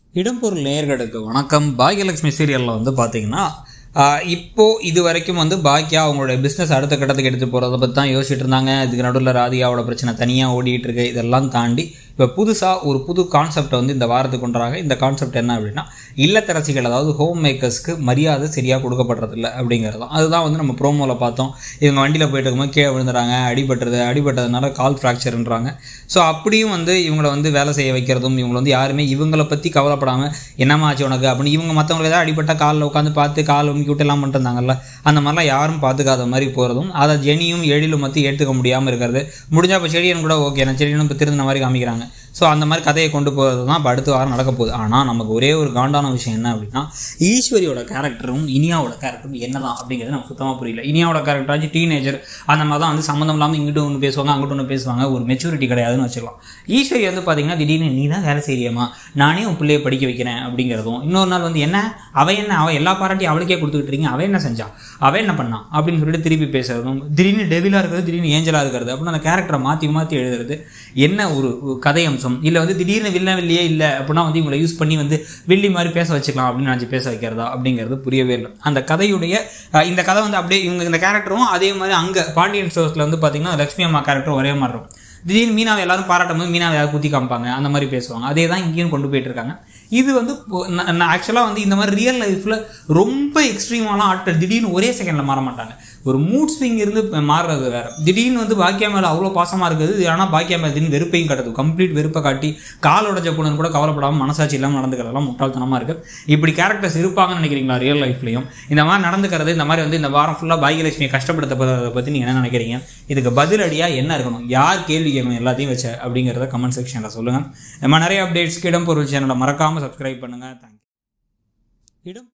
இடம்பொருள் நேயர்களுக்கு வணக்கம் பாக்யலட்சுமி சீரியலில் வந்து பார்த்தீங்கன்னா ஆஹ் இப்போ இது வரைக்கும் வந்து பாக்கியா அவங்களுடைய பிஸ்னஸ் அடுத்த கட்டத்துக்கு எடுத்து போகிறத பற்றி தான் யோசிச்சுட்டு இருந்தாங்க இதுக்கு நடுவில் ராதிகாவோட பிரச்சனை தனியாக ஓடிட்டு இருக்கு இதெல்லாம் தாண்டி இப்போ புதுசாக ஒரு புது கான்செப்டை வந்து இந்த வாரத்துக்கு கொண்டுறாங்க இந்த கான்செப்ட் என்ன அப்படின்னா இல்லத்தரசிகள் அதாவது ஹோம் மேக்கர்ஸ்க்கு மரியாதை சரியாக கொடுக்கப்படுறதில்ல அப்படிங்கிறது தான் அதுதான் வந்து நம்ம ப்ரோமோவில் பார்த்தோம் இவங்க வண்டியில் போயிட்டு இருக்கும்போது கீழே விழுந்துறாங்க அடிபட்டுறது அடிபட்டதுனால கால் ஃப்ராக்சர்ன்றாங்க ஸோ அப்படியும் வந்து இவங்களை வந்து வேலை செய்ய வைக்கிறதும் இவங்களை வந்து யாருமே இவங்களை பற்றி கவலைப்படாமல் என்னம்மா ஆச்சு உனக்கு அப்படின்னு இவங்க மற்றவங்களுக்கு ஏதாவது அடிபட்ட காலில் உட்காந்து பார்த்து கால் உமிக்கி விட்டு எல்லாம் பண்ணிட்டு இருந்தாங்கல்ல அந்த மாதிரிலாம் யாரும் பார்த்துக்காத மாதிரி போகிறதும் அதை ஜெனியும் எழிலும் மத்தி ஏற்றுக்க முடியாமல் இருக்கிறது முடிஞ்சா இப்போ செடியன் கூட ஓகே நான் செடியனும் இப்போ திருந்த மாதிரி காமிக்கிறாங்க ஸோ அந்த மாதிரி கதையை கொண்டு போகிறது தான் இப்போ அடுத்த வாரம் நடக்க போகுது ஆனால் நமக்கு ஒரே ஒரு காண்டான விஷயம் என்ன அப்படின்னா ஈஸ்வரியோட கேரக்டரும் இனியாவோட கேரக்டரும் என்னதான் அப்படிங்கிறது நமக்கு சுத்தமாக புரியல இனியாவோட கேரக்டர் ஆச்சு டீனேஜர் அந்த மாதிரி தான் வந்து சம்மந்தம் இல்லாமல் இங்கிட்டு ஒன்று பேசுவாங்க அங்கிட்டு ஒன்று பேசுவாங்க ஒரு மெச்சூரிட்டி கிடையாதுன்னு வச்சுக்கலாம் ஈஸ்வரி வந்து பார்த்தீங்கன்னா திடீர்னு நீ தான் வேலை செய்யறியம்மா நானே உன் பிள்ளையை படிக்க வைக்கிறேன் அப்படிங்கிறதும் இன்னொரு நாள் வந்து என்ன அவ என்ன அவள் எல்லா பாராட்டியும் அவளுக்கே கொடுத்துக்கிட்டு இருக்கீங்க அவன் என்ன செஞ்சா அவன் என்ன பண்ணான் அப்படின்னு சொல்லிட்டு திருப்பி பேசுறதும் திடீர்னு டெவிலாக இருக்கிறது திடீர்னு ஏஞ்சலாக இருக்கிறது அப்படின்னு அந்த கேரக்டரை மாற்றி மாற்றி எழுதுறது என்ன ஒரு ஒரு கதை அம்சம் இல்லை வந்து திடீர்னு வில்ல வில்லியே இல்லை அப்படின்னா வந்து இவங்களை யூஸ் பண்ணி வந்து வில்லி மாதிரி பேச வச்சுக்கலாம் அப்படின்னு நினச்சி பேச வைக்கிறதா அப்படிங்கிறது புரியவே இல்லை அந்த கதையுடைய அஹ், இந்த கதை வந்து அப்படியே இவங்க இந்த கேரக்டரும் அதே மாதிரி அங்கே பாண்டியன் ஸ்டோர்ஸில் வந்து பார்த்தீங்கன்னா லக்ஷ்மி அம்மா கேரக்டரும் ஒரே மாதிரி இருக்கும் திடீர்னு மீனாவை எல்லாரும் பாராட்டும் போது மீனாவை யாரும் குத்தி காமிப்பாங்க அந்த மாதிரி பேசுவாங்க அதே தான் இங்கேயும் கொண்டு போயிட்டு இருக்காங்க இது வந்து ஆக்சுவலாக வந்து இந்த மாதிரி ரியல் லைஃப்பில் ரொம்ப எக்ஸ்ட்ரீமான ஆட்கள் திடீர்னு ஒரே செகண்டில் மாற மாட்டாங்க ஒரு மூட் ஸ்விங் இருந்து மாறுறது வேற திடீர்னு வந்து பாக்கியா மேலே அவ்வளோ பாசமாக இருக்குது ஆனால் பாக்கியா மேலே திடீர்னு வெறுப்பையும் காட்டுது கம்ப்ளீட் வெறுப்பை காட்டி கால் உடஞ்ச பொண்ணு கூட கவலைப்படாமல் மனசாட்சி இல்லாமல் நடந்துக்கிறதெல்லாம் முட்டாள்தனமாக இருக்குது இப்படி கேரக்டர்ஸ் இருப்பாங்கன்னு நினைக்கிறீங்களா ரியல் லைஃப்லையும் இந்த மாதிரி நடந்துக்கிறது இந்த மாதிரி வந்து இந்த வாரம் ஃபுல்லாக பாகியலட்சுமியை கஷ்டப்படுத்தப்படுறதை பற்றி நீங்கள் என்ன நினைக்கிறீங்க இதுக்கு பதிலடியாக என்ன இருக்கணும் யார் கேள்வி கேட்கணும் எல்லாத்தையும் வச்ச அப்படிங்கிறத கமெண்ட் செக்ஷனில் சொல்லுங்கள் நம்ம நிறைய அப்டேட்ஸ்க்கு இடம் பொருள் சேனலை மறக்காமல் சப்ஸ்கிரைப் பண்ணுங்கள் தேங்க்யூ இடம்